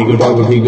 பிகு dog பிகு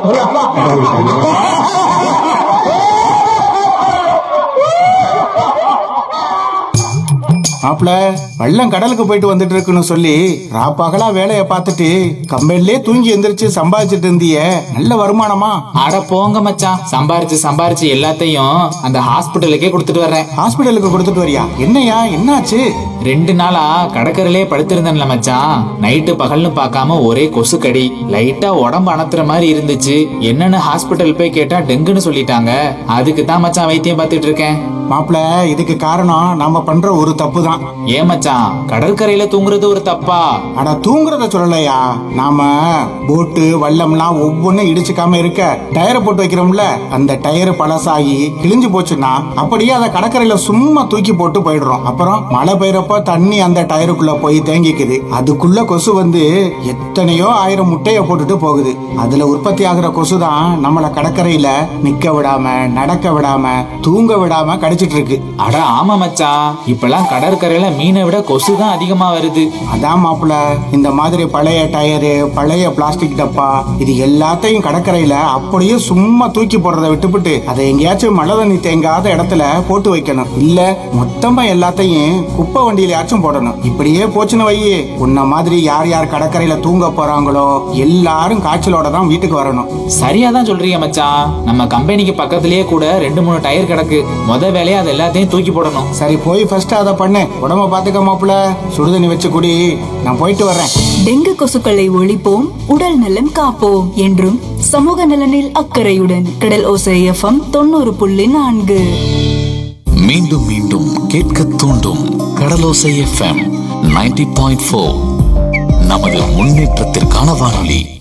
மாப்பிள வெள்ளம் கடலுக்கு போயிட்டு வந்துட்டு இருக்குன்னு சொல்லி ராப்பகலா வேலைய பார்த்துட்டு கம்பெனிலே தூங்கி எந்திரிச்சு சம்பாதிச்சிட்டு இருந்தியே நல்ல வருமானமா அட போங்க மச்சான் சம்பாரிச்சு சம்பாரிச்சு எல்லாத்தையும் அந்த ஹாஸ்பிட்டலுக்கே கொடுத்துட்டு வர்றேன் ஹாஸ்பிட்டலுக்கு கொடுத்துட்டு வரியா என்னையா என்னாச்சு ரெண்டு நாளா கடற்கரையிலே படுத்திருந்தேன்ல மச்சான் நைட்டு பகல்னு பார்க்காம ஒரே கொசுக்கடி லைட்டா உடம்பு அணத்துற மாதிரி இருந்துச்சு என்னன்னு ஹாஸ்பிட்டல் போய் கேட்டா டெங்குன்னு சொல்லிட்டாங்க அதுக்கு தான் மச்சான் வைத்தியம் பார்த்துட்டு இருக்கேன் மாப்பிள இதுக்கு காரணம் நாம பண்ற ஒரு தப்பு தான் ஏன் மச்சான் கடற்கரையில தூங்குறது ஒரு தப்பா ஆனா தூங்குறத சொல்லலையா நாம போட்டு வல்லம்லாம் ஒவ்வொன்றும் இடிச்சுக்காம இருக்க டயரை போட்டு வைக்கிறோம்ல அந்த டயர் பழசாகி கிழிஞ்சு போச்சுன்னா அப்படியே அதை கடற்கரையில சும்மா தூக்கி போட்டு போயிடுறோம் அப்புறம் மழை பெய்யறப்ப தண்ணி அந்த டயருக்குள்ள போய் தேங்கிக்குது அதுக்குள்ள கொசு வந்து எத்தனையோ ஆயிரம் முட்டைய போட்டுட்டு போகுது அதுல உற்பத்தி ஆகுற கொசு தான் நம்மள கடற்கரையில நிக்க விடாம நடக்க விடாம தூங்க விடாம கடிச்சிட்டு இருக்கு அட ஆமா மச்சான் இப்பெல்லாம் கடற்கரையில மீனை விட கொசு தான் அதிகமா வருது அதான் மாப்பிள இந்த மாதிரி பழைய டயரு பழைய பிளாஸ்டிக் டப்பா இது எல்லாத்தையும் கடற்கரையில அப்படியே சும்மா தூக்கி போடுறதை விட்டுப்புட்டு அதை எங்கேயாச்சும் மழை தண்ணி தேங்காத இடத்துல போட்டு வைக்கணும் இல்ல மொத்தமா எல்லாத்தையும் குப்பை வண்டியிலயாச்சும் போடணும் இப்படியே போச்சுன்னு வையே உன்ன மாதிரி யார் யார் கடற்கரையில தூங்க போறாங்களோ எல்லாரும் காய்ச்சலோட தான் வீட்டுக்கு வரணும் சரியா தான் சொல்றீங்க மச்சான் நம்ம கம்பெனிக்கு பக்கத்திலேயே கூட ரெண்டு மூணு டயர் கிடக்கு முத வேலையா அது எல்லாத்தையும் தூக்கி போடணும் சரி போய் ஃபர்ஸ்ட் அதை பண்ணு உடம்ப பாத்துக்க மாப்பிள சுடுதண்ணி வச்சு குடி நான் போயிட்டு வர்றேன் டெங்கு கொசுக்களை ஒழிப்போம் உடல் நலம் காப்போம் என்றும் சமூக நலனில் அக்கறையுடன் கடல் ஓசை எஃப்எம் தொண்ணூறு புள்ளி நான்கு மீண்டும் மீண்டும் கேட்க தூண்டும் Kadalosai FM ninety point four நமது முன்னேற்றத்திற்கான வானொலி